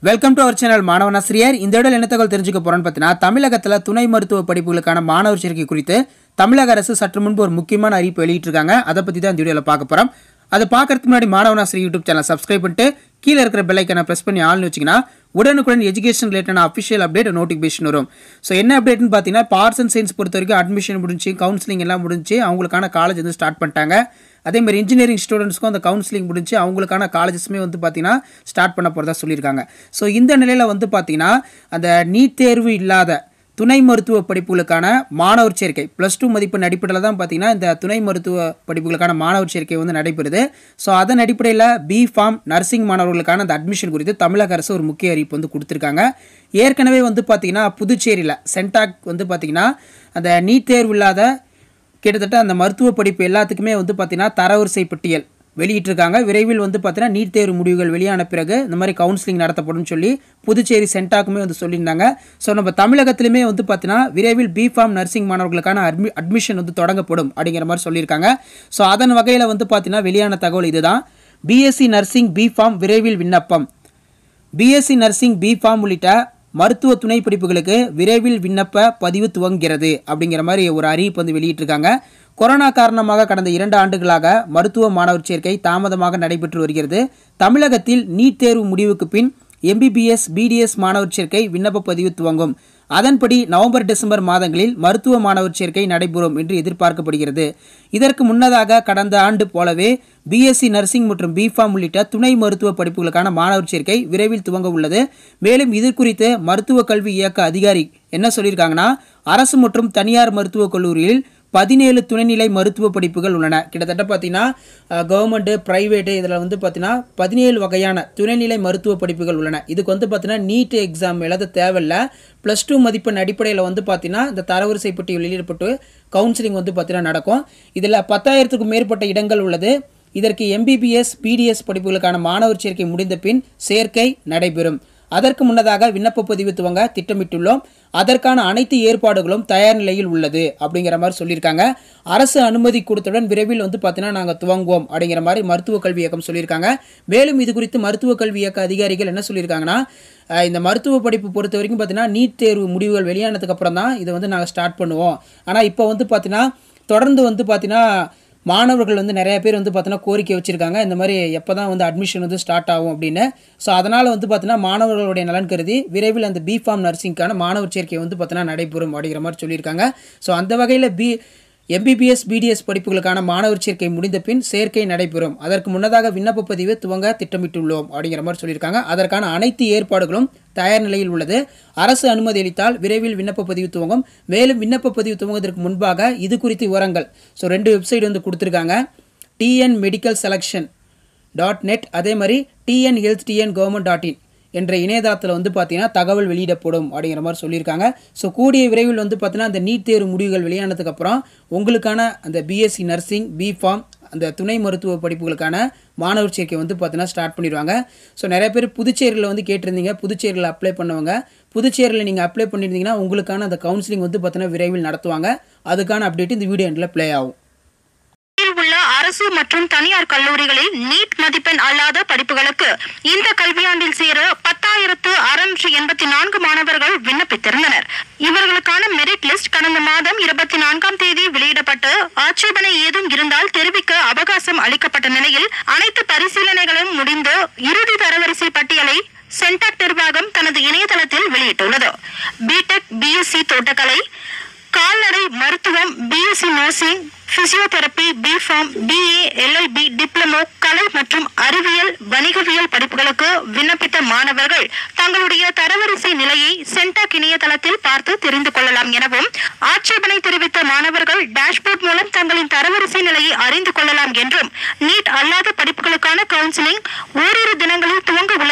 welcome to our channel மாணவனாசிரியர் இந்த இடம் என்ன தகவல் தெரிஞ்சுக்க போறோம்னு பார்த்தீங்கன்னா தமிழகத்தில் துணை மருத்துவ படிப்புகளுக்கான மாணவர் சேர்க்கை குறித்து தமிழக அரசு சற்று முன்பு ஒரு முக்கியமான அறிவிப்பு வெளியிட்டிருக்காங்க அதை பற்றி தான் இந்த வீடியோவில் பார்க்க போகிறோம் அதை பார்க்கறதுக்கு முன்னாடி மாணவனாசிரியர் யூடியூப் சேனல் சப்ஸ்கிரைப் பண்ணிட்டு கீழே இருக்கிற பெல்லைக்கனை ப்ரெஸ் பண்ணி ஆள்னு வச்சிங்கன்னா உடனுக்குடன் எஜுகேஷன் ரிலேட்டடான அஃபிஷியல் அப்டேட் நோட்டிஃபிகேஷன் வரும் ஸோ என்ன அப்டேட்னு பார்த்தீங்கன்னா பார்ட்ஸ் அண்ட் சயின்ஸ் பொறுத்த வரைக்கும் அட்மிஷன் முடிஞ்சு கவுன்சிலிங் எல்லாம் முடிஞ்சு அவங்களுக்கான காலேஜ் வந்து ஸ்டார்ட் பண்ணிட்டாங்க அதே மாதிரி இன்ஜினியரிங் ஸ்டூடெண்ட்ஸ்க்கும் அந்த கவுன்சிலிங் முடிஞ்சு அவங்களுக்கான காலேஜஸ்மே வந்து பார்த்தீங்கன்னா ஸ்டார்ட் பண்ண போகிறதா சொல்லியிருக்காங்க ஸோ இந்த நிலையில் வந்து பார்த்தீங்கன்னா அந்த நீட் தேர்வு இல்லாத துணை மருத்துவ படிப்புகளுக்கான மாணவர் சேர்க்கை ப்ளஸ் டூ மதிப்பெண் அடிப்படையில் தான் பார்த்தீங்கன்னா இந்த துணை மருத்துவ படிப்புகளுக்கான மாணவர் சேர்க்கை வந்து நடைபெறுது ஸோ அதன் அடிப்படையில் பி ஃபார்ம் நர்சிங் மாணவர்களுக்கான அந்த அட்மிஷன் குறித்து தமிழக அரசு ஒரு முக்கிய அறிவிப்பு வந்து கொடுத்துருக்காங்க ஏற்கனவே வந்து பார்த்தீங்கன்னா புதுச்சேரியில் சென்டாக் வந்து பார்த்தீங்கன்னா அந்த நீட் தேர்வு இல்லாத கிட்டத்தட்ட அந்த மருத்துவ படிப்பு எல்லாத்துக்குமே வந்து பார்த்தீங்கன்னா தரவரிசை பட்டியல் வெளியிட்டிருக்காங்க விரைவில் வந்து பார்த்தீங்கன்னா நீட் தேர்வு முடிவுகள் வெளியான பிறகு இந்த மாதிரி கவுன்சிலிங் நடத்தப்படும் சொல்லி புதுச்சேரி சென்டாக்குமே வந்து சொல்லியிருந்தாங்க ஸோ நம்ம தமிழகத்திலுமே வந்து பார்த்தீங்கன்னா விரைவில் பிஃபார்ம் நர்சிங் மாணவர்களுக்கான அட்மி அட்மிஷன் வந்து தொடங்கப்படும் அப்படிங்கிற மாதிரி சொல்லியிருக்காங்க ஸோ அதன் வகையில் வந்து பார்த்தீங்கன்னா வெளியான தகவல் இதுதான் பிஎஸ்சி நர்சிங் பிஃபார்ம் விரைவில் விண்ணப்பம் பிஎஸ்சி நர்சிங் பிஃபார்ம் உள்ளிட்ட மருத்துவ துணை படிப்புகளுக்கு விரைவில் விண்ணப்ப பதிவு துவங்குகிறது அப்படிங்கிற மாதிரி ஒரு அறிவிப்பு வந்து வெளியிட்டிருக்காங்க கொரோனா காரணமாக கடந்த இரண்டு ஆண்டுகளாக மருத்துவ மாணவர் சேர்க்கை தாமதமாக நடைபெற்று வருகிறது தமிழகத்தில் நீட் தேர்வு முடிவுக்கு பின் எம்பிபிஎஸ் பிடிஎஸ் மாணவர் சேர்க்கை விண்ணப்ப பதிவு துவங்கும் அதன்படி நவம்பர் டிசம்பர் மாதங்களில் மருத்துவ மாணவர் சேர்க்கை நடைபெறும் என்று எதிர்பார்க்கப்படுகிறது இதற்கு முன்னதாக கடந்த ஆண்டு போலவே பிஎஸ்சி நர்சிங் மற்றும் பிஃபார்ம் உள்ளிட்ட துணை மருத்துவ படிப்புகளுக்கான மாணவர் சேர்க்கை விரைவில் துவங்க உள்ளது மேலும் இது குறித்து மருத்துவ கல்வி இயக்க அதிகாரி என்ன சொல்லியிருக்காங்கன்னா அரசு மற்றும் தனியார் மருத்துவக் கல்லூரியில் பதினேழு துணைநிலை மருத்துவ படிப்புகள் உள்ளன கிட்டத்தட்ட பார்த்தீங்கன்னா கவர்மெண்ட்டு ப்ரைவேட்டு இதில் வந்து பார்த்தீங்கன்னா பதினேழு வகையான துணைநிலை மருத்துவ படிப்புகள் உள்ளன இதுக்கு வந்து பார்த்தீங்கன்னா நீட் எக்ஸாம் எழுத தேவையில்ல ப்ளஸ் டூ மதிப்பெண் அடிப்படையில் வந்து பார்த்தீங்கன்னா இந்த தரவரிசை பட்டியல் வெளியிடப்பட்டு கவுன்சிலிங் வந்து பார்த்தீங்கன்னா நடக்கும் இதில் பத்தாயிரத்துக்கும் மேற்பட்ட இடங்கள் உள்ளது இதற்கு எம்பிபிஎஸ் பிடிஎஸ் படிப்புகளுக்கான மாணவர் சேர்க்கை முடிந்த பின் சேர்க்கை நடைபெறும் அதற்கு முன்னதாக விண்ணப்ப பதிவு துவங்க திட்டமிட்டுள்ளோம் அதற்கான அனைத்து ஏற்பாடுகளும் தயார் நிலையில் உள்ளது அப்படிங்கிற மாதிரி சொல்லியிருக்காங்க அரசு அனுமதி கொடுத்தவுடன் விரைவில் வந்து பார்த்தீங்கன்னா நாங்கள் துவங்குவோம் அப்படிங்கிற மாதிரி மருத்துவ கல்வி இயக்கம் சொல்லியிருக்காங்க மேலும் இது குறித்து மருத்துவ கல்வி இயக்க அதிகாரிகள் என்ன சொல்லியிருக்காங்கன்னா அஹ், இந்த மருத்துவ படிப்பு பொறுத்த வரைக்கும் பார்த்தீங்கன்னா நீட் தேர்வு முடிவுகள் வெளியானதுக்கு அப்புறம் தான் இதை வந்து நாங்கள் ஸ்டார்ட் பண்ணுவோம் ஆனால் இப்போ வந்து பார்த்தீங்கன்னா தொடர்ந்து வந்து பார்த்தீங்கன்னா மாணவர்கள் வந்து நிறைய பேர் வந்து பார்த்தீங்கன்னா கோரிக்கை வச்சுருக்காங்க இந்த மாதிரி எப்போ தான் வந்து அட்மிஷன் வந்து ஸ்டார்ட் ஆகும் அப்படின்னு ஸோ அதனால் வந்து பார்த்தீங்கன்னா மாணவர்களுடைய நலன் கருதி விரைவில் அந்த பிஃபார்ம் நர்சிங்க்கான மாணவர் சேர்க்கை வந்து பார்த்தீங்கன்னா நடைபெறும் அப்படிங்கிற மாதிரி சொல்லியிருக்காங்க ஸோ அந்த வகையில் பி எம்பிபிஎஸ் பிடிஎஸ் படிப்புகளுக்கான மாணவர் சேர்க்கை முடிந்த பின் சேர்க்கை நடைபெறும் அதற்கு முன்னதாக விண்ணப்ப பதிவு துவங்க திட்டமிட்டுள்ளோம் அப்படிங்கிற மாதிரி சொல்லியிருக்காங்க அதற்கான அனைத்து ஏற்பாடுகளும் தயார் நிலையில் உள்ளது அரசு அனுமதி அளித்தால் விரைவில் விண்ணப்ப பதிவு துவங்கும் மேலும் விண்ணப்ப பதிவு துவங்குவதற்கு முன்பாக இது குறித்து விவரங்கள் ஸோ ரெண்டு வெப்சைட் வந்து கொடுத்துருக்காங்க TN medical selection dot net அதே மாதிரி TN health TN government dot in என்ற இணையதளத்தில் வந்து பார்த்தீங்கன்னா தகவல் வெளியிடப்படும் அப்படிங்கிற மாதிரி சொல்லியிருக்காங்க ஸோ கூடிய விரைவில் வந்து பார்த்தீங்கன்னா அந்த நீட் தேர்வு முடிவுகள் வெளியானதுக்கப்புறம் உங்களுக்கான அந்த பிஎஸ்சி நர்சிங் பிஃபார்ம் அந்த துணை மருத்துவ படிப்புகளுக்கான மாணவர் சேர்க்கை வந்து பார்த்தீங்கன்னா ஸ்டார்ட் பண்ணிடுவாங்க ஸோ நிறைய பேர் புதுச்சேரியில் வந்து கேட்டிருந்தீங்க புதுச்சேரியில் அப்ளை பண்ணவங்க புதுச்சேரியில் நீங்கள் அப்ளை பண்ணியிருந்தீங்கன்னா உங்களுக்கான அந்த கவுன்சிலிங் வந்து பார்த்தீங்கன்னா விரைவில் நடத்துவாங்க அதுக்கான அப்டேட் இந்த வீடியோ எண்டில் ப்ளே ஆகும் சென்னையில் உள்ள அரசு மற்றும் தனியார் கல்லூரிகளில் நீட் மதிப்பெண் அல்லாத படிப்புகளுக்கு இந்த கல்வியாண்டில் சேர பத்தாயிரத்து அறுநூற்று எண்பத்தி நான்கு மாணவர்கள் விண்ணப்பித்திருந்தனர் இவர்களுக்கான மெரிட் லிஸ்ட் கடந்த மாதம் இருபத்தி நான்காம் தேதி வெளியிடப்பட்டு ஆட்சேபனை ஏதும் இருந்தால் தெரிவிக்க அவகாசம் அளிக்கப்பட்ட நிலையில் அனைத்து பரிசீலனைகளும் முடிந்து இறுதி தரவரிசை பட்டியலை சென்டாக் நிர்வாகம் தனது இணையதளத்தில் வெளியிட்டுள்ளது பிடெக் பிஎஸ்சி தோட்டக்கலை கால்நடை மருத்துவம் BSc nursing physiotherapy BPharm BA LLB diploma கலை மற்றும் அறிவியல் வணிகவியல் படிப்புகளுக்கு விண்ணப்பித்த மாணவர்கள் தங்களுடைய தரவரிசை நிலையை சென்டாக் இணையதளத்தில் பார்த்து தெரிந்து கொள்ளலாம் எனவும் ஆட்சேபனை தெரிவித்த மாணவர்கள் டேஷ்போர்ட் மூலம் தங்களின் தரவரிசை நிலையை அறிந்து கொள்ளலாம் என்றும் நீட் அல்லாத படிப்புகளுக்கான கவுன்சிலிங் ஓரிரு தினங்களில் துவங்க